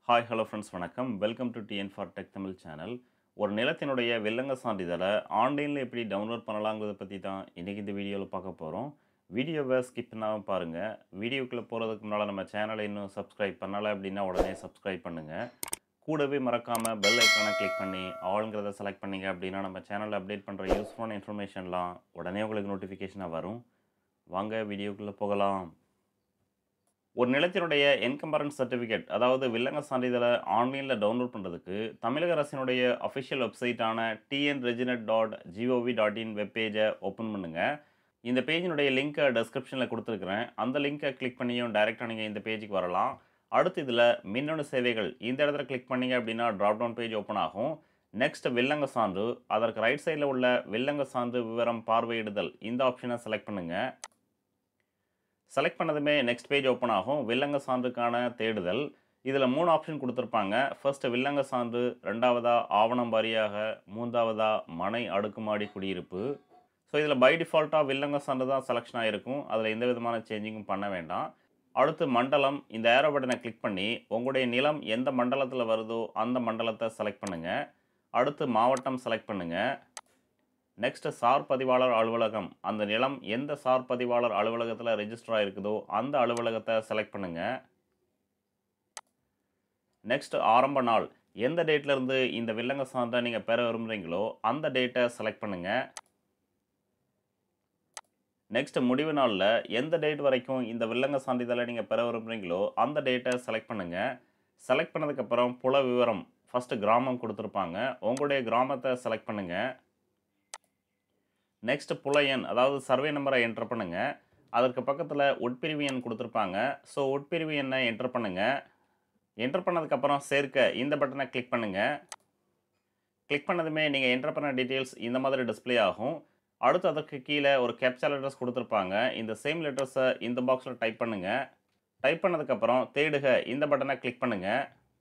hi hello friends வணக்கம் welcome to TN for tech Tamil channel ஒரு நிலத்தினுடைய வில்லங்க சான்றிதழை ஆன்லைனில் எப்படி டவுன்லோட் பண்ணலாங்கிறத பற்றி தான் இன்றைக்கி இந்த வீடியோவில் பார்க்க போகிறோம் வீடியோவை ஸ்கிப் பண்ணாமல் பாருங்கள் வீடியோக்குள்ளே போகிறதுக்கு முன்னால் நம்ம சேனலை இன்னும் சப்ஸ்கிரைப் பண்ணலை அப்படின்னா உடனே சப்ஸ்கிரைப் பண்ணுங்கள் கூடவே மறக்காமல் பெல் ஐக்கானை கிளிக் பண்ணி ஆளுங்கிறத செலக்ட் பண்ணீங்க அப்படின்னா நம்ம சேனலில் அப்டேட் பண்ணுற யூஸ்ஃபுல்லான இன்ஃபர்மேஷன்லாம் உடனே உங்களுக்கு நோட்டிஃபிகேஷனாக வரும் வாங்க வீடியோக்குள்ளே போகலாம் ஒரு நிலத்தினுடைய என்கம்பரன்ஸ் சர்டிஃபிகேட் அதாவது வில்லங்க சான்றிதழை ஆன்லைனில் டவுன்லோட் பண்ணுறதுக்கு தமிழக அரசினுடைய அஃபிஷியல் வெப்சைட்டான TN reginet dot GOV dot in வெப்பேஜை ஓப்பன் பண்ணுங்கள் இந்த பேஜினுடைய லிங்க்கை டெஸ்கிரிப்ஷனில் கொடுத்துருக்குறேன் அந்த லிங்க்கை கிளிக் பண்ணியும் டைரெக்டாக நீங்கள் இந்த பேஜுக்கு வரலாம் அடுத்து இதில் மின்னணு சேவைகள் இந்த இடத்துல கிளிக் பண்ணீங்க அப்படின்னா ட்ராப் டவுன் பேஜ் ஓப்பன் ஆகும் நெக்ஸ்ட் வில்லங்க சான்று அதற்கு ரைட் சைடில் உள்ள வில்லங்க சான்று விவரம் பார்வையிடுதல் இந்த ஆப்ஷனை செலக்ட் பண்ணுங்கள் செலக்ட் பண்ணதுமே நெக்ஸ்ட் பேஜ் ஓப்பன் ஆகும் வில்லங்க சான்றுக்கான தேடுதல் இதில் மூணு ஆப்ஷன் கொடுத்துருப்பாங்க ஃபர்ஸ்ட் வில்லங்க சான்று ரெண்டாவதா ஆவணம் வாரியாக மூன்றாவதா மனை அடுக்குமாடி குடியிருப்பு ஸோ இதில் பை டிஃபால்ட்டாக வில்லங்க சான்று தான் செலெக்ஷன் ஆகிருக்கும் அதில் எந்த விதமான சேஞ்சிங்கும் பண்ண வேண்டாம் அடுத்து மண்டலம் இந்த ஏரோ பட்டனை கிளிக் பண்ணி உங்களுடைய நிலம் எந்த மண்டலத்தில் வருதோ அந்த மண்டலத்தை செலக்ட் பண்ணுங்கள் அடுத்து மாவட்டம் செலக்ட் பண்ணுங்கள் நெக்ஸ்ட் சார் பதிவாளர் அலுவலகம் அந்த நிலம் எந்த சார் பதிவாளர் அலுவலகத்தில் ரெஜிஸ்டர் ஆகிருக்குதோ அந்த அலுவலகத்தை செலக்ட் பண்ணுங்கள் நெக்ஸ்ட் ஆரம்ப நாள் எந்த டேட்லேருந்து இந்த வில்லங்க சான்றை நீங்கள் பெற விரும்புகிறீங்களோ அந்த டேட்டை செலக்ட் பண்ணுங்கள் நெக்ஸ்ட் முடிவு நாளில் எந்த டேட் வரைக்கும் இந்த வில்லங்க சான்றிதழை நீங்கள் பெற விரும்புகிறீங்களோ அந்த டேட்டை செலக்ட் பண்ணுங்கள் செலக்ட் பண்ணதுக்கப்புறம் புல விவரம் ஃபஸ்ட்டு கிராமம் கொடுத்துருப்பாங்க உங்களுடைய கிராமத்தை செலக்ட் பண்ணுங்கள் நெக்ஸ்ட் புல எண் அதாவது சர்வே நம்பரை என்டர் பண்ணுங்கள் அதற்கு பக்கத்தில் உட்பிரிவு எண் கொடுத்துருப்பாங்க ஸோ உட்பிரிவு எண்ணை என்டர் பண்ணுங்கள் என்டர் பண்ணதுக்கப்புறம் சேர்க்க இந்த பட்டனை கிளிக் பண்ணுங்கள் கிளிக் பண்ணதுமே நீங்கள் என்டர் பண்ண டீட்டெயில்ஸ் இந்த மாதிரி டிஸ்ப்ளே ஆகும் அடுத்து அதற்கு கீழே ஒரு கேப்சா லெட்டர்ஸ் கொடுத்துருப்பாங்க இந்த சேம் லெட்டர்ஸை இந்த பாக்ஸில் டைப் பண்ணுங்கள் டைப் பண்ணதுக்கப்புறம் தேடுக இந்த பட்டனை கிளிக் பண்ணுங்கள்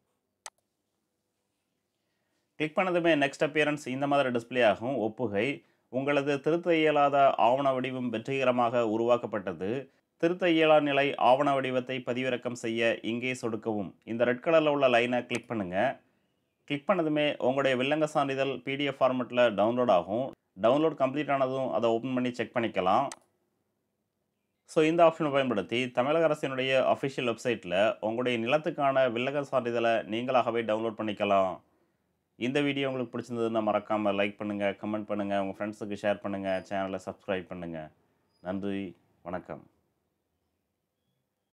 கிளிக் பண்ணதுமே நெக்ஸ்ட் அப்பியரன்ஸ் இந்த மாதிரி டிஸ்ப்ளே ஆகும் ஒப்புகை உங்களது திருத்த இயலாத ஆவண வடிவம் வெற்றிகரமாக உருவாக்கப்பட்டது திருத்த இயலா நிலை ஆவண வடிவத்தை பதிவிறக்கம் செய்ய இங்கே சொடுக்கவும் இந்த ரெட் கலரில் உள்ள லைனை கிளிக் பண்ணுங்கள் கிளிக் பண்ணதுமே உங்களுடைய வில்லங்க சான்றிதழ் பிடிஎஃப் ஃபார்மெட்டில் டவுன்லோட் ஆகும் டவுன்லோட் கம்ப்ளீட் ஆனதும் அதை ஓப்பன் பண்ணி செக் பண்ணிக்கலாம் ஸோ இந்த ஆப்ஷனை பயன்படுத்தி தமிழக அரசினுடைய அஃபிஷியல் வெப்சைட்டில் உங்களுடைய நிலத்துக்கான வில்லங்க சான்றிதழை நீங்களாகவே டவுன்லோட் பண்ணிக்கலாம் இந்த வீடியோ உங்களுக்கு பிடிச்சிருந்ததுன்னா மறக்காமல் லைக் பண்ணுங்கள் கமெண்ட் பண்ணுங்கள் உங்கள் ஃப்ரெண்ட்ஸுக்கு ஷேர் பண்ணுங்கள் சேனலை சப்ஸ்கிரைப் பண்ணுங்கள் நன்றி வணக்கம்